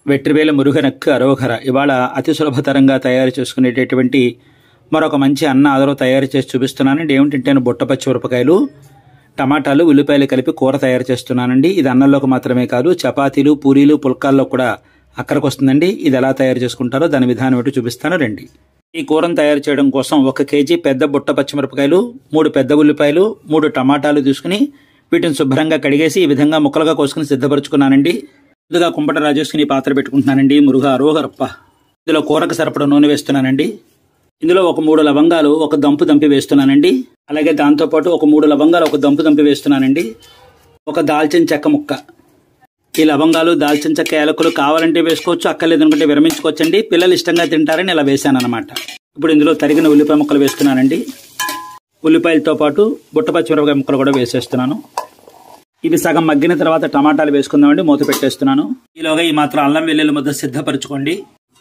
వెట్రివేల మురుగనక్కు అరోఘర ఇవాళ అతి సులభతరంగా తయారు చేసుకునేటటువంటి మరొక మంచి అన్న అదరో తయారు చేసి చూపిస్తున్నానండి ఏమిటంటే నేను బుట్ట పచ్చిమిరపకాయలు టమాటాలు ఉల్లిపాయలు కలిపి కూర తయారు చేస్తున్నానండి ఇది అన్నంలోకి మాత్రమే కాదు చపాతీలు పూరీలు పుల్కాల్లో కూడా అక్కడికి వస్తుందండి ఇది ఎలా తయారు చేసుకుంటారో దాని విధానం ఏంటో చూపిస్తాను రండి ఈ కూరను తయారు చేయడం కోసం ఒక కేజీ పెద్ద బుట్ట పచ్చిమిరపకాయలు మూడు పెద్ద ఉల్లిపాయలు మూడు టమాటాలు తీసుకుని వీటిని శుభ్రంగా కడిగేసి ఈ విధంగా ముక్కలుగా కోసుకుని సిద్ధపరచుకున్నానండి ముందుగా కుంపట రాజేసుకుని పాత్ర పెట్టుకుంటున్నానండి మురుగా అరోగరప్ప ఇందులో కూరకు సరిపడ నూనె వేస్తున్నానండి ఇందులో ఒక మూడు లవంగాలు ఒక దంపు దంపి వేస్తున్నానండి అలాగే దాంతోపాటు ఒక మూడు లవంగాలు ఒక దంపు దంపి వేస్తున్నానండి ఒక దాల్చిన చెక్క ముక్క ఈ లవంగాలు దాల్చిన చెక్క యాలకులు కావాలంటే వేసుకోవచ్చు అక్కర్లేదు అనుకుంటే విరమించుకోవచ్చండి పిల్లలు ఇష్టంగా తింటారని ఇలా వేసాను అనమాట ఇప్పుడు ఇందులో తరిగిన ఉల్లిపాయ ముక్కలు వేస్తున్నానండి ఉల్లిపాయలతో పాటు బుట్ట పచ్చిమిరపకాయ ముక్కలు కూడా వేసేస్తున్నాను ఇవి సగం మగ్గిన తర్వాత టమాటాలు వేసుకుందామండి మూత పెట్టేస్తున్నాను ఈలోగా ఈ మాత్రం అల్లం వెల్లుల్లి ముద్ద సిద్ధపరచుకోండి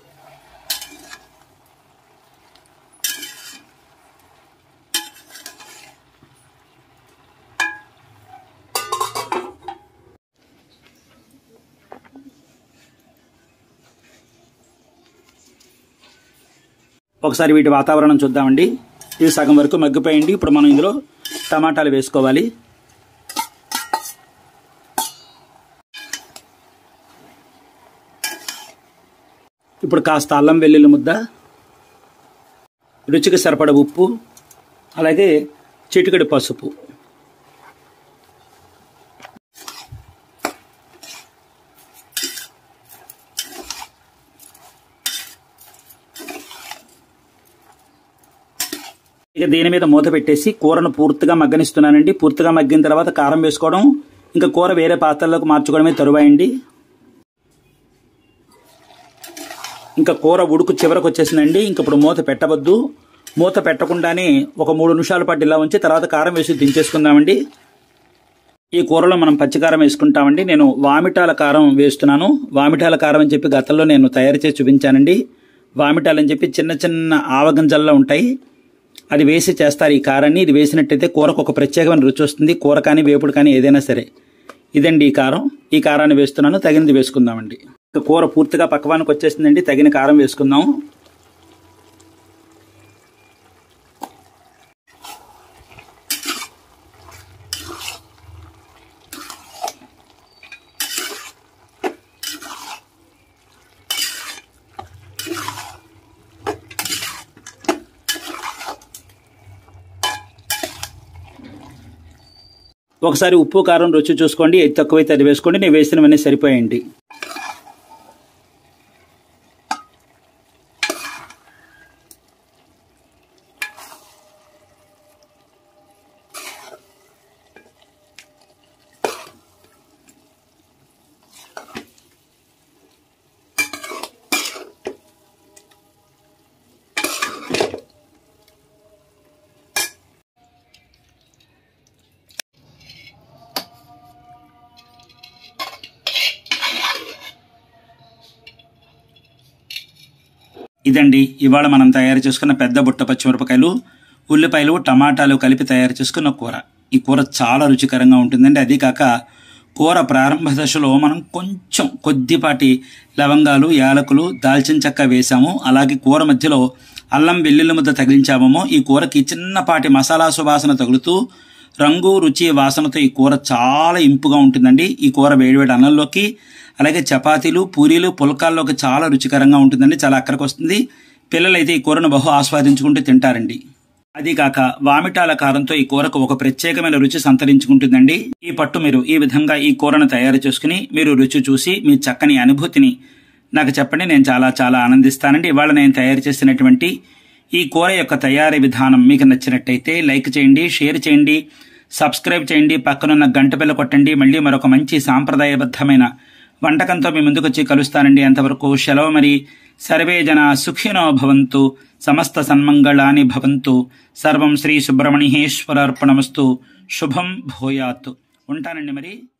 ఒకసారి వీటి వాతావరణం చూద్దామండి ఇది సగం వరకు మగ్గిపోయింది ఇప్పుడు మనం ఇందులో టమాటాలు వేసుకోవాలి ఇప్పుడు కాస్త అల్లం వెల్లుల్లి ముద్ద రుచికి సరిపడ ఉప్పు అలాగే చిటికెడు పసుపు ఇక దీని మీద మూత పెట్టేసి కూరను పూర్తిగా మగ్గనిస్తున్నానండి పూర్తిగా మగ్గిన తర్వాత కారం వేసుకోవడం ఇంకా కూర వేరే పాత్రలోకి మార్చుకోవడమే తరువాయండి ఇంకా కూర ఉడుకు చివరకు వచ్చేసిందండి ఇంక ఇప్పుడు మూత పెట్టవద్దు మూత పెట్టకుండానే ఒక మూడు నిమిషాల పాటు ఇలా ఉంచి తర్వాత కారం వేసి దించేసుకుందామండి ఈ కూరలో మనం పచ్చికారం వేసుకుంటామండి నేను వామిటాల కారం వేస్తున్నాను వామిటాల కారం అని చెప్పి గతంలో నేను తయారు చేసి చూపించానండి వామిటాలని చెప్పి చిన్న చిన్న ఆవగింజల్లో ఉంటాయి అది వేసి చేస్తారు ఈ కారాన్ని ఇది వేసినట్టయితే కూరకు ఒక ప్రత్యేకమైన రుచి వస్తుంది కూర కానీ వేపుడు కానీ ఏదైనా సరే ఇదండి ఈ కారం ఈ కారాన్ని వేస్తున్నాను తగినది వేసుకుందామండి ఇక కూర పూర్తిగా పక్కవానికి వచ్చేసిందండి తగిన కారం వేసుకుందాం ఒకసారి ఉప్పు కారం రుచి చూసుకోండి ఏది తక్కువైతే అది వేసుకోండి నేను వేసినవన్నీ సరిపోయండి ఇదండి ఇవాళ మనం తయారు చేసుకున్న పెద్ద బుట్ట పచ్చిమిరపకాయలు ఉల్లిపాయలు టమాటాలు కలిపి తయారు చేసుకున్న కూర ఈ కూర చాలా రుచికరంగా ఉంటుందండి అది కాక కూర ప్రారంభ దశలో మనం కొంచెం కొద్దిపాటి లవంగాలు యాలకులు దాల్చిన చెక్క వేసాము అలాగే కూర మధ్యలో అల్లం వెల్లుల్లి ముద్ద తగిలించామేమో ఈ కూరకి చిన్నపాటి మసాలా సువాసన తగులుతూ రంగు రుచి వాసనతో ఈ కూర చాలా ఇంపుగా ఉంటుందండి ఈ కూర వేడివేడి అన్నంలోకి అలాగే చపాతీలు పూరీలు పుల్కాల్లోకి చాలా రుచికరంగా ఉంటుందండి చాలా అక్కడికి వస్తుంది పిల్లలైతే ఈ కూరను బహు ఆస్వాదించుకుంటూ తింటారండి అది కాక వామిటాల కారంతో ఈ కూరకు ఒక ప్రత్యేకమైన రుచి సంతరించుకుంటుందండి ఈ పట్టు మీరు ఈ విధంగా ఈ కూరను తయారు చేసుకుని మీరు రుచి చూసి మీ చక్కని అనుభూతిని నాకు చెప్పండి నేను చాలా చాలా ఆనందిస్తానండి ఇవాళ నేను తయారు చేసినటువంటి ఈ కూర యొక్క తయారీ విధానం మీకు నచ్చినట్టయితే లైక్ చేయండి షేర్ చేయండి సబ్స్క్రైబ్ చేయండి పక్కనున్న గంట పిల్ల కొట్టండి మళ్ళీ మరొక మంచి సాంప్రదాయబద్ధమైన వంటకంతో మీ ముందుకు వచ్చి కలుస్తానండి అంతవరకు సెలవు మరి సర్వే జన సుఖినో భవంతు సమస్త సన్మంగళాని భవంతు సర్వం శ్రీ సుబ్రహ్మణ్యేశ్వరార్పణమస్తు శుభం భూయాత్ ఉంటానండి మరి